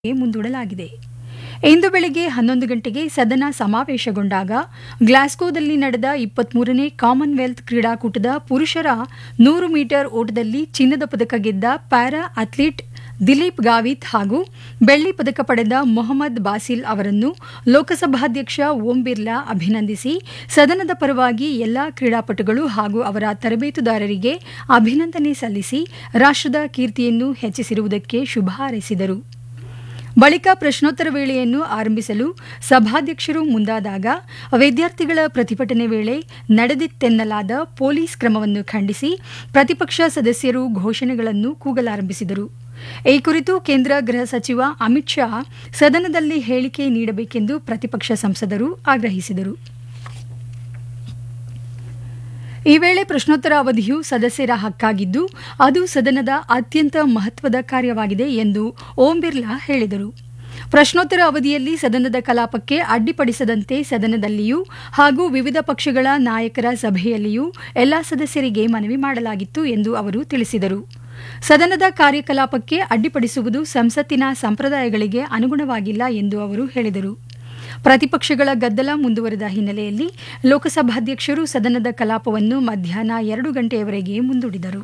ಮುಂದೂಡಲಾಗಿದೆ ಇಂದು ಬೆಳಗ್ಗೆ ಹನ್ನೊಂದು ಗಂಟೆಗೆ ಸದನ ಸಮಾವೇಶಗೊಂಡಾಗ ಗ್ಲಾಸ್ಗೋದಲ್ಲಿ ನಡೆದ ಇಪ್ಪತ್ಮೂರನೇ ಕಾಮನ್ವೆಲ್ತ್ ಕ್ರೀಡಾಕೂಟದ ಪುರುಷರ ನೂರು ಮೀಟರ್ ಓಟದಲ್ಲಿ ಚಿನ್ನದ ಪದಕ ಗೆದ್ದ ಪ್ಯಾರಾ ಅಥ್ಲೀಟ್ ದಿಲೀಪ್ ಗಾವಿತ್ ಹಾಗೂ ಬೆಳ್ಳಿ ಪದಕ ಪಡೆದ ಮೊಹಮ್ಮದ್ ಬಾಸಿಲ್ ಅವರನ್ನು ಲೋಕಸಭಾಧ್ಯಕ್ಷ ಓಂ ಬಿರ್ಲಾ ಅಭಿನಂದಿಸಿ ಸದನದ ಪರವಾಗಿ ಎಲ್ಲಾ ಕ್ರೀಡಾಪಟುಗಳು ಹಾಗೂ ಅವರ ತರಬೇತುದಾರರಿಗೆ ಅಭಿನಂದನೆ ಸಲ್ಲಿಸಿ ರಾಷ್ಟ್ರದ ಕೀರ್ತಿಯನ್ನು ಹೆಚ್ಚಿಸಿರುವುದಕ್ಕೆ ಶುಭ ಹಾರೈಸಿದರು ಬಳಿಕ ಪ್ರಶ್ನೋತ್ತರ ವೇಳೆಯನ್ನು ಆರಂಭಿಸಲು ಸಭಾಧ್ಯಕ್ಷರು ಮುಂದಾದಾಗ ವಿದ್ಯಾರ್ಥಿಗಳ ಪ್ರತಿಭಟನೆ ವೇಳೆ ನಡೆದಿತ್ತೆನ್ನಲಾದ ಪೊಲೀಸ್ ಕ್ರಮವನ್ನು ಖಂಡಿಸಿ ಪ್ರತಿಪಕ್ಷ ಸದಸ್ಯರು ಘೋಷಣೆಗಳನ್ನು ಕೂಗಲಾರಂಭಿಸಿದರು ಈ ಕುರಿತು ಕೇಂದ್ರ ಗೃಹ ಸಚಿವ ಅಮಿತ್ ಶಾ ಸದನದಲ್ಲಿ ಹೇಳಿಕೆ ನೀಡಬೇಕೆಂದು ಪ್ರತಿಪಕ್ಷ ಸಂಸದರು ಆಗ್ರಹಿಸಿದರು ಈ ವೇಳೆ ಪ್ರಶ್ನೋತ್ತರ ಅವಧಿಯು ಸದಸ್ಯರ ಹಕ್ಕಾಗಿದ್ದು ಅದು ಸದನದ ಅತ್ಯಂತ ಮಹತ್ವದ ಕಾರ್ಯವಾಗಿದೆ ಎಂದು ಓಂ ಬಿರ್ಲಾ ಹೇಳಿದರು ಪ್ರಶ್ನೋತ್ತರ ಅವಧಿಯಲ್ಲಿ ಸದನದ ಕಲಾಪಕ್ಕೆ ಅಡ್ಡಿಪಡಿಸದಂತೆ ಸದನದಲ್ಲಿಯೂ ಹಾಗೂ ವಿವಿಧ ಪಕ್ಷಗಳ ನಾಯಕರ ಸಭೆಯಲ್ಲಿಯೂ ಎಲ್ಲಾ ಸದಸ್ಯರಿಗೆ ಮನವಿ ಮಾಡಲಾಗಿತ್ತು ಎಂದು ಅವರು ತಿಳಿಸಿದರು ಸದನದ ಕಾರ್ಯಕಲಾಪಕ್ಕೆ ಅಡ್ಡಿಪಡಿಸುವುದು ಸಂಸತ್ತಿನ ಸಂಪ್ರದಾಯಗಳಿಗೆ ಅನುಗುಣವಾಗಿಲ್ಲ ಎಂದು ಅವರು ಹೇಳಿದರು ಪ್ರತಿಪಕ್ಷಗಳ ಗದ್ದಲ ಮುಂದುವರೆದ ಹಿನ್ನೆಲೆಯಲ್ಲಿ ಲೋಕಸಭಾಧ್ಯಕ್ಷರು ಸದನದ ಕಲಾಪವನ್ನು ಮಧ್ಯಾಹ್ನ ಎರಡು ಗಂಟೆಯವರೆಗೆ ಮುಂದೂಡಿದರು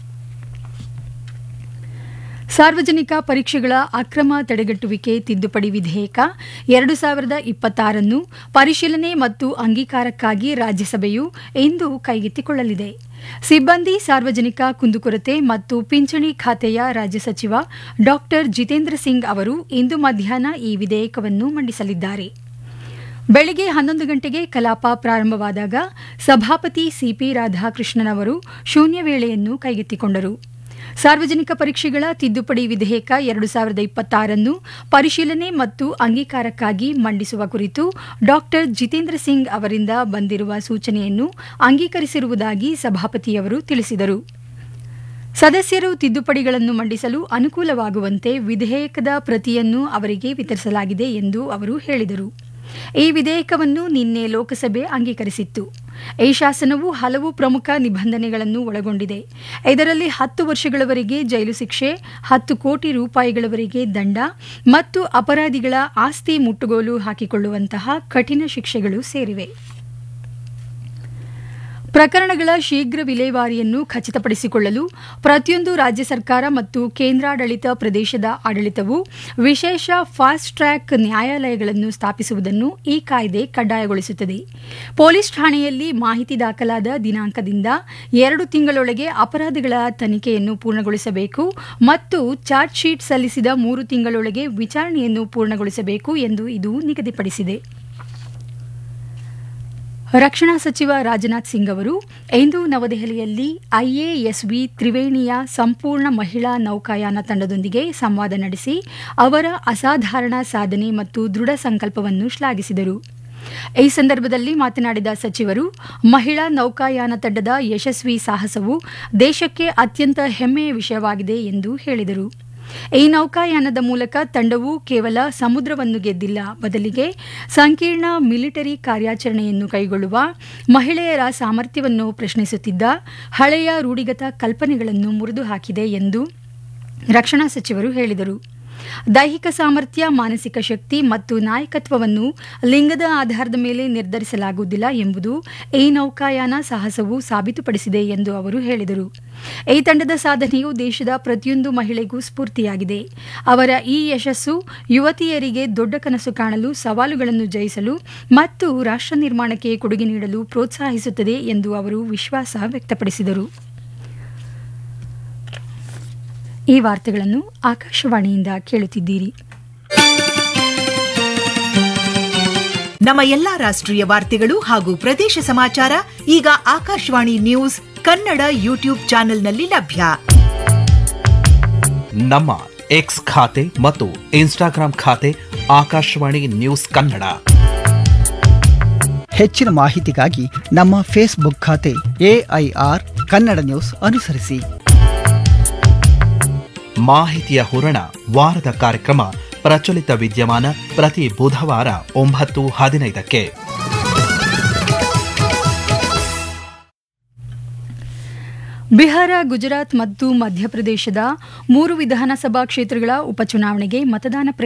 ಸಾರ್ವಜನಿಕ ಪರೀಕ್ಷೆಗಳ ಅಕ್ರಮ ತಡೆಗಟ್ಟುವಿಕೆ ತಿದ್ದುಪಡಿ ವಿಧೇಯಕ ಎರಡು ಸಾವಿರದ ಇಪ್ಪತ್ತಾರನ್ನು ಪರಿಶೀಲನೆ ಮತ್ತು ಅಂಗೀಕಾರಕ್ಕಾಗಿ ರಾಜ್ಯಸಭೆಯು ಇಂದು ಕೈಗೆತ್ತಿಕೊಳ್ಳಲಿದೆ ಸಿಬ್ಬಂದಿ ಸಾರ್ವಜನಿಕ ಕುಂದುಕೊರತೆ ಮತ್ತು ಪಿಂಚಣಿ ಖಾತೆಯ ರಾಜ್ಯ ಸಚಿವ ಡಾ ಜಿತೇಂದ್ರ ಸಿಂಗ್ ಅವರು ಇಂದು ಮಧ್ಯಾಹ್ನ ಈ ವಿಧೇಯಕವನ್ನು ಮಂಡಿಸಲಿದ್ದಾರೆ ಬೆಳಗ್ಗೆ ಹನ್ನೊಂದು ಗಂಟೆಗೆ ಕಲಾಪ ಪ್ರಾರಂಭವಾದಾಗ ಸಭಾಪತಿ ಸಿಪಿ ರಾಧಾಕೃಷ್ಣನ್ ಅವರು ಶೂನ್ಯ ವೇಳೆಯನ್ನು ಕೈಗೆತ್ತಿಕೊಂಡರು ಸಾರ್ವಜನಿಕ ಪರೀಕ್ಷೆಗಳ ತಿದ್ದುಪಡಿ ವಿಧೇಯಕ ಎರಡು ಸಾವಿರದ ಇಪ್ಪತ್ತಾರನ್ನು ಪರಿಶೀಲನೆ ಮತ್ತು ಅಂಗೀಕಾರಕ್ಕಾಗಿ ಮಂಡಿಸುವ ಕುರಿತು ಡಾ ಜಿತೇಂದ್ರ ಸಿಂಗ್ ಅವರಿಂದ ಬಂದಿರುವ ಸೂಚನೆಯನ್ನು ಅಂಗೀಕರಿಸಿರುವುದಾಗಿ ಸಭಾಪತಿಯವರು ತಿಳಿಸಿದರು ಸದಸ್ಯರು ತಿದ್ದುಪಡಿಗಳನ್ನು ಮಂಡಿಸಲು ಅನುಕೂಲವಾಗುವಂತೆ ವಿಧೇಯಕದ ಪ್ರತಿಯನ್ನು ಅವರಿಗೆ ವಿತರಿಸಲಾಗಿದೆ ಎಂದು ಅವರು ಹೇಳಿದರು ಈ ವಿಧೇಯಕವನ್ನು ನಿನ್ನೆ ಲೋಕಸಭೆ ಅಂಗೀಕರಿಸಿತ್ತು ಈ ಶಾಸನವು ಹಲವು ಪ್ರಮುಖ ನಿಬಂಧನೆಗಳನ್ನು ಒಳಗೊಂಡಿದೆ ಇದರಲ್ಲಿ ಹತ್ತು ವರ್ಷಗಳವರೆಗೆ ಜೈಲು ಶಿಕ್ಷೆ ಹತ್ತು ಕೋಟಿ ರೂಪಾಯಿಗಳವರೆಗೆ ದಂಡ ಮತ್ತು ಅಪರಾಧಿಗಳ ಆಸ್ತಿ ಮುಟ್ಟುಗೋಲು ಹಾಕಿಕೊಳ್ಳುವಂತಹ ಕಠಿಣ ಶಿಕ್ಷೆಗಳು ಸೇರಿವೆ ಪ್ರಕರಣಗಳ ಶೀಘ್ರ ವಿಲೇವಾರಿಯನ್ನು ಖಚಿತಪಡಿಸಿಕೊಳ್ಳಲು ಪ್ರತಿಯೊಂದು ರಾಜ್ಯ ಸರ್ಕಾರ ಮತ್ತು ಕೇಂದ್ರಾಡಳಿತ ಪ್ರದೇಶದ ಆಡಳಿತವು ವಿಶೇಷ ಫಾಸ್ಟ್ ಟ್ರ್ಯಾಕ್ ನ್ಯಾಯಾಲಯಗಳನ್ನು ಸ್ಥಾಪಿಸುವುದನ್ನು ಈ ಕಾಯ್ದೆ ಕಡ್ಡಾಯಗೊಳಿಸುತ್ತದೆ ಪೊಲೀಸ್ ಠಾಣೆಯಲ್ಲಿ ಮಾಹಿತಿ ದಾಖಲಾದ ದಿನಾಂಕದಿಂದ ಎರಡು ತಿಂಗಳೊಳಗೆ ಅಪರಾಧಗಳ ತನಿಖೆಯನ್ನು ಪೂರ್ಣಗೊಳಿಸಬೇಕು ಮತ್ತು ಚಾರ್ಜ್ ಶೀಟ್ ಸಲ್ಲಿಸಿದ ಮೂರು ತಿಂಗಳೊಳಗೆ ವಿಚಾರಣೆಯನ್ನು ಪೂರ್ಣಗೊಳಿಸಬೇಕು ಎಂದು ಇದು ನಿಗದಿಪಡಿಸಿದೆ ರಕ್ಷಣಾ ಸಚಿವ ರಾಜನಾಥ್ ಸಿಂಗ್ ಅವರು ಇಂದು ನವದೆಹಲಿಯಲ್ಲಿ ಐಎಎಸ್ವಿ ತ್ರಿವೇಣಿಯ ಸಂಪೂರ್ಣ ಮಹಿಳಾ ನೌಕಾಯಾನ ತಂಡದೊಂದಿಗೆ ಸಂವಾದ ನಡೆಸಿ ಅವರ ಅಸಾಧಾರಣ ಸಾಧನೆ ಮತ್ತು ದೃಢ ಸಂಕಲ್ಪವನ್ನು ಶ್ಲಾಘಿಸಿದರು ಈ ಸಂದರ್ಭದಲ್ಲಿ ಮಾತನಾಡಿದ ಸಚಿವರು ಮಹಿಳಾ ನೌಕಾಯಾನ ತಂಡದ ಯಶಸ್ವಿ ಸಾಹಸವು ದೇಶಕ್ಕೆ ಅತ್ಯಂತ ಹೆಮ್ಮೆಯ ವಿಷಯವಾಗಿದೆ ಎಂದು ಹೇಳಿದರು ಈ ನೌಕಾಯಾನದ ಮೂಲಕ ತಂಡವು ಕೇವಲ ಸಮುದ್ರವನ್ನು ಗೆದ್ದಿಲ್ಲ ಬದಲಿಗೆ ಸಂಕೀರ್ಣ ಮಿಲಿಟರಿ ಕಾರ್ಯಾಚರಣೆಯನ್ನು ಕೈಗೊಳ್ಳುವ ಮಹಿಳೆಯರ ಸಾಮರ್ಥ್ಯವನ್ನು ಪ್ರಶ್ನಿಸುತ್ತಿದ್ದ ಹಳೆಯ ರೂಢಿಗತ ಕಲ್ಪನೆಗಳನ್ನು ಮುರಿದು ಹಾಕಿದೆ ಎಂದು ರಕ್ಷಣಾ ಸಚಿವರು ಹೇಳಿದರು ದೈಹಿಕ ಸಾಮರ್ಥ್ಯ ಮಾನಸಿಕ ಶಕ್ತಿ ಮತ್ತು ನಾಯಕತ್ವವನ್ನು ಲಿಂಗದ ಆಧಾರದ ಮೇಲೆ ನಿರ್ಧರಿಸಲಾಗುವುದಿಲ್ಲ ಎಂಬುದು ಈ ನೌಕಾಯಾನ ಸಾಹಸವು ಸಾಬೀತುಪಡಿಸಿದೆ ಎಂದು ಅವರು ಹೇಳಿದರು ಈ ತಂಡದ ಸಾಧನೆಯು ದೇಶದ ಪ್ರತಿಯೊಂದು ಮಹಿಳೆಗೂ ಸ್ಫೂರ್ತಿಯಾಗಿದೆ ಅವರ ಈ ಯಶಸ್ಸು ಯುವತಿಯರಿಗೆ ದೊಡ್ಡ ಕನಸು ಕಾಣಲು ಸವಾಲುಗಳನ್ನು ಜಯಿಸಲು ಮತ್ತು ರಾಷ್ಟ್ರ ನಿರ್ಮಾಣಕ್ಕೆ ಕೊಡುಗೆ ನೀಡಲು ಪ್ರೋತ್ಸಾಹಿಸುತ್ತದೆ ಎಂದು ಅವರು ವಿಶ್ವಾಸ ವ್ಯಕ್ತಪಡಿಸಿದರು ಈ ವಾರ್ತೆಗಳನ್ನು ಆಕಾಶವಾಣಿಯಿಂದ ಕೇಳುತ್ತಿದ್ದೀರಿ ನಮ್ಮ ಎಲ್ಲಾ ರಾಷ್ಟ್ರೀಯ ವಾರ್ತೆಗಳು ಹಾಗೂ ಪ್ರದೇಶ ಸಮಾಚಾರ ಈಗ ಆಕಾಶವಾಣಿ ನ್ಯೂಸ್ ಕನ್ನಡ ಯೂಟ್ಯೂಬ್ ಚಾನೆಲ್ನಲ್ಲಿ ಲಭ್ಯ ನಮ್ಮ ಎಕ್ಸ್ ಖಾತೆ ಮತ್ತು ಇನ್ಸ್ಟಾಗ್ರಾಂ ಖಾತೆ ಆಕಾಶವಾಣಿ ನ್ಯೂಸ್ ಕನ್ನಡ ಹೆಚ್ಚಿನ ಮಾಹಿತಿಗಾಗಿ ನಮ್ಮ ಫೇಸ್ಬುಕ್ ಖಾತೆ ಎಐಆರ್ ಕನ್ನಡ ನ್ಯೂಸ್ ಅನುಸರಿಸಿ ಮಾಹಿತಿಯ ಹೂರಣ ವಾರದ ಕಾರ್ಯಕ್ರಮ ಪ್ರಚಲಿತ ವಿದ್ಯಮಾನ ಪ್ರತಿ ಬುಧವಾರ ಒಂಬತ್ತು ಹದಿನೈದಕ್ಕೆ ಬಿಹಾರ ಗುಜರಾತ್ ಮತ್ತು ಮಧ್ಯಪ್ರದೇಶದ ಮೂರು ವಿಧಾನಸಭಾ ಕ್ಷೇತ್ರಗಳ ಉಪಚುನಾವಣೆಗೆ ಮತದಾನ